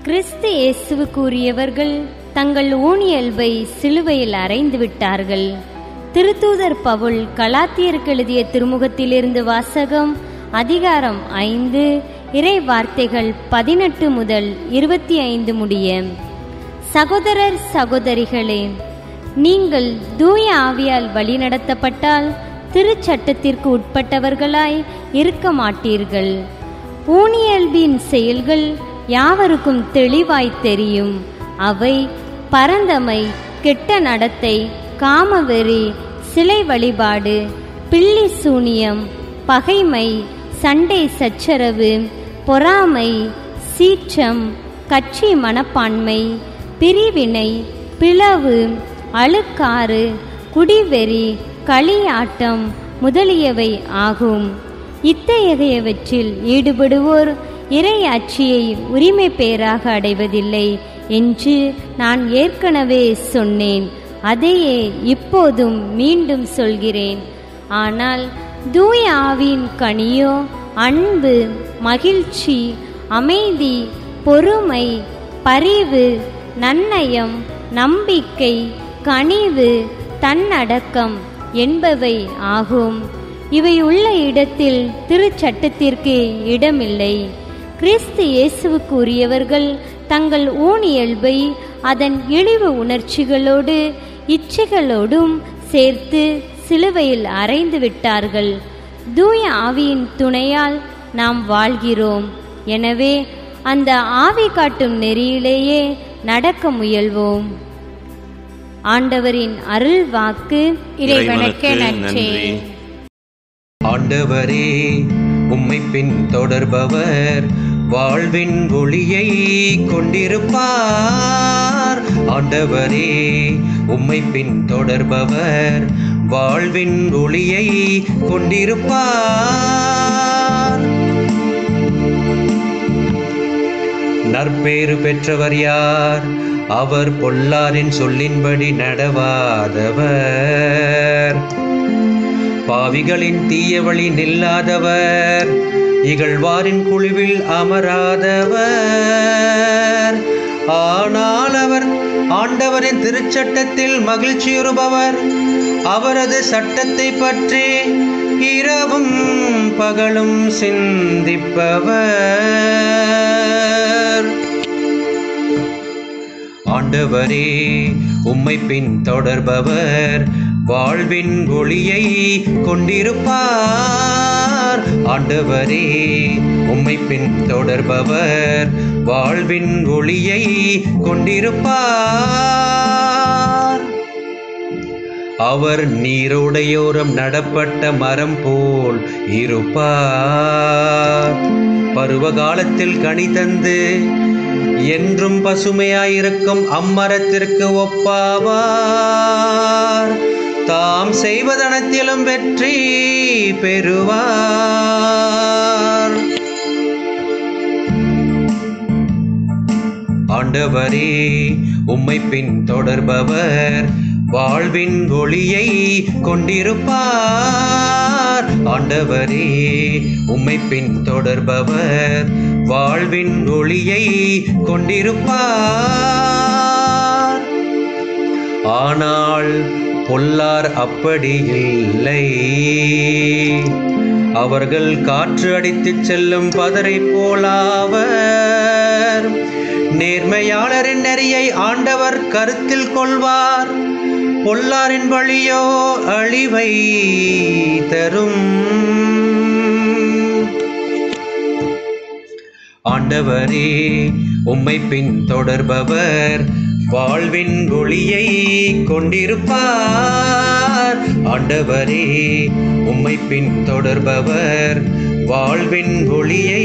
கிறிஸ்து இயேசுவுக்குரியவர்கள் தங்கள் ஊனியல்பை சிலுவையில் அறைந்து விட்டார்கள் திருத்தூதர் பவுல் கலாத்தியருக்கு எழுதிய திருமுகத்திலிருந்து வாசகம் அதிகாரம் ஐந்து இறை வார்த்தைகள் பதினெட்டு முதல் இருபத்தி ஐந்து முடிய சகோதரர் சகோதரிகளே நீங்கள் தூய ஆவியால் வழிநடத்தப்பட்டால் திருச்சட்டத்திற்கு உட்பட்டவர்களாய் இருக்க மாட்டீர்கள் ஊனியல்பின் செயல்கள் யாவருக்கும் தெளிவாய் தெரியும் அவை பரந்தமை கெட்ட நடத்தை காமவெறி சிலை வழிபாடு பில்லி சூனியம் பகைமை சண்டை சச்சரவு பொறாமை சீற்றம் கட்சி மனப்பான்மை பிரிவினை பிளவு அழுக்காறு குடிவெறி களியாட்டம் முதலியவை ஆகும் இத்தகையவற்றில் ஈடுபடுவோர் இறையாட்சியை உரிமை பேராக அடைவதில்லை என்று நான் ஏற்கனவே சொன்னேன் அதையே இப்போதும் மீண்டும் சொல்கிறேன் ஆனால் தூய ஆவியின் கனியோ அன்பு மகிழ்ச்சி அமைதி பொறுமை பரிவு நன்னயம் நம்பிக்கை கனிவு தன்னடக்கம் என்பவை ஆகும் இவை உள்ள இடத்தில் திருச்சட்டத்திற்கு இடமில்லை கிறிஸ்து இயேசுவுக்கு உரியவர்கள் தங்கள் ஊனியல்பை அதன் இழிவு உணர்ச்சிகளோடு இச்சைகளோடும் சேர்த்து சிலுவையில் அறைந்து விட்டார்கள் தூய ஆவியின் துணையால் நாம் வாழ்கிறோம் எனவே அந்த ஆவி காட்டும் நெறியிலேயே நடக்க முயல்வோம் ஆண்டவரின் அருள் வாக்கு இறைவனுக்கு நன்றி ஆண்டவரே உம்மை பின் தொடர்பவர் வாழ்வின் ஒளியை கொண்டிருப்பார் ஆண்டவரே உம்மை பின் தொடர்பவர் வாழ்வின் ஒளியை கொண்டிருப்பார் நற்பேறு பெற்றவர் யார் அவர் பொல்லாரின் சொல்லின்படி நடவாதவர் பாவிகளின் தீய வழி நில்லாதவர் இகழ்வாரின் குழுவில் அமராதவர் ஆனால் அவர் ஆண்டவரின் திருச்சட்டத்தில் மகிழ்ச்சியுறுபவர் அவரது சட்டத்தை பற்றி இரவும் பகலும் சிந்திப்பவர் ஆண்டவரே உம்மை பின் தொடர்பவர் வாழ்வின் ஒளியை கொண்டிருப்பார் ஆண்டவரே உம்மை பின் தொடர்பவர் வாழ்வின் ஒளியை கொண்டிருப்பார் அவர் நீரோடையோரம் நடப்பட்ட மரம் போல் இருப்பார் பருவகாலத்தில் கனி தந்து என்றும் பசுமையாயிருக்கும் அம்மரத்திற்கு ஒப்பாவார் தாம் செய்வதனத்திலும் வெற்றி பெறுவார் ஆண்டவரே உம்மை பின் தொடர்பவர் வாழ்வின் ஒளியை கொண்டிருப்பார் ஆண்டவரே உம்மை பின் தொடர்பவர் வாழ்வின் ஒளியை கொண்டிருப்பார் ஆனால் பொல்லார் அப்படி இல்லை அவர்கள் காற்று அடித்துச் செல்லும் பதரை போலாவர் நேர்மையாளரின் நெறியை ஆண்டவர் கருத்தில் கொள்வார் பொல்லாரின் வழியோ அழிவை தரும் ஆண்டவரே உம்மை பின் தொடர்பவர் வாழ்வின் ஒளியை கொண்டிருப்பார் ஆண்டவரே உம்மை பின் தொடர்பவர் வாழ்வின் ஒளியை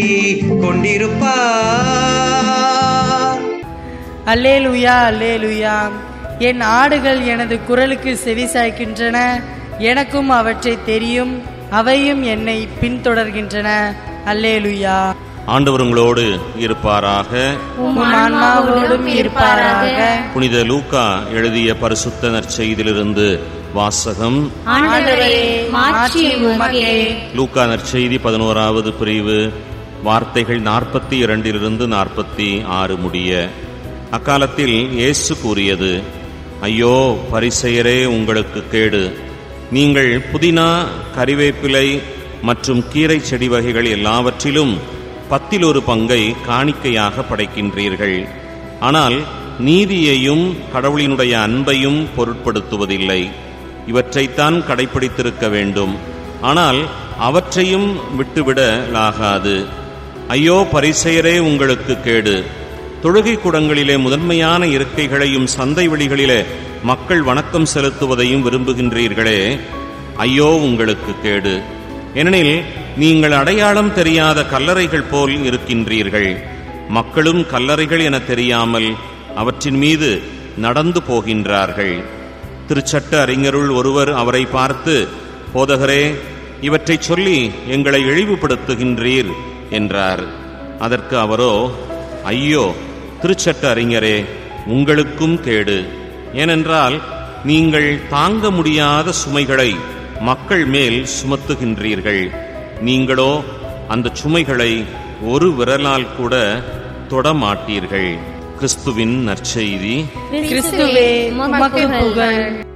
கொண்டிருப்பார் அல்லேலுயா அல்லேலுயா என் ஆடுகள் எனது குரலுக்கு செவிசாய்க்கின்றன எனக்கும் அவற்றை தெரியும் அவையும் என்னை பின்தொடர்கின்றன அல்லேலுயா ஆண்டவர் உங்களோடு இருப்பாராக உம் ஆன்மாவோடும் இருப்பாராக புனித லூக்கா எழுதிய பரிசுத்த நற்செய்தியிலிருந்து வாசகம் ஆண்டவரே மாட்சி உமக்கே லூக்கா நற்செய்தி பதினோராவது பிரிவு வார்த்தைகள் நாற்பத்தி இரண்டிலிருந்து நாற்பத்தி ஆறு முடிய அக்காலத்தில் இயேசு கூறியது ஐயோ பரிசெயரே உங்களுக்கு கேடு நீங்கள் புதினா கறிவேப்பிலை மற்றும் கீரை செடி வகைகள் எல்லாவற்றிலும் பத்தில் ஒரு பங்கை காணிக்கையாக படைக்கின்றீர்கள் ஆனால் நீதியையும் கடவுளினுடைய அன்பையும் பொருட்படுத்துவதில்லை இவற்றைத்தான் கடைப்பிடித்திருக்க வேண்டும் ஆனால் அவற்றையும் விட்டுவிடலாகாது ஐயோ பரிசெயரே உங்களுக்கு கேடு தொழுகை கூடங்களிலே முதன்மையான இருக்கைகளையும் சந்தை வெளிகளிலே மக்கள் வணக்கம் செலுத்துவதையும் விரும்புகின்றீர்களே ஐயோ உங்களுக்கு கேடு ஏனெனில் நீங்கள் அடையாளம் தெரியாத கல்லறைகள் போல் இருக்கின்றீர்கள் மக்களும் கல்லறைகள் என தெரியாமல் அவற்றின் மீது நடந்து போகின்றார்கள் திருச்சட்ட அறிஞருள் ஒருவர் அவரை பார்த்து போதகரே இவற்றைச் சொல்லி எங்களை இழிவுபடுத்துகின்றீர் என்றார் அதற்கு அவரோ ஐயோ திருச்சட்ட அறிஞரே உங்களுக்கும் கேடு ஏனென்றால் நீங்கள் தாங்க முடியாத சுமைகளை மக்கள் மேல் சுமத்துகின்றீர்கள் நீங்களோ அந்த சுமைகளை ஒரு விரலால் கூட தொடமாட்டீர்கள் கிறிஸ்துவின் நற்செய்தி கிறிஸ்துவே உமக்கு புகழ்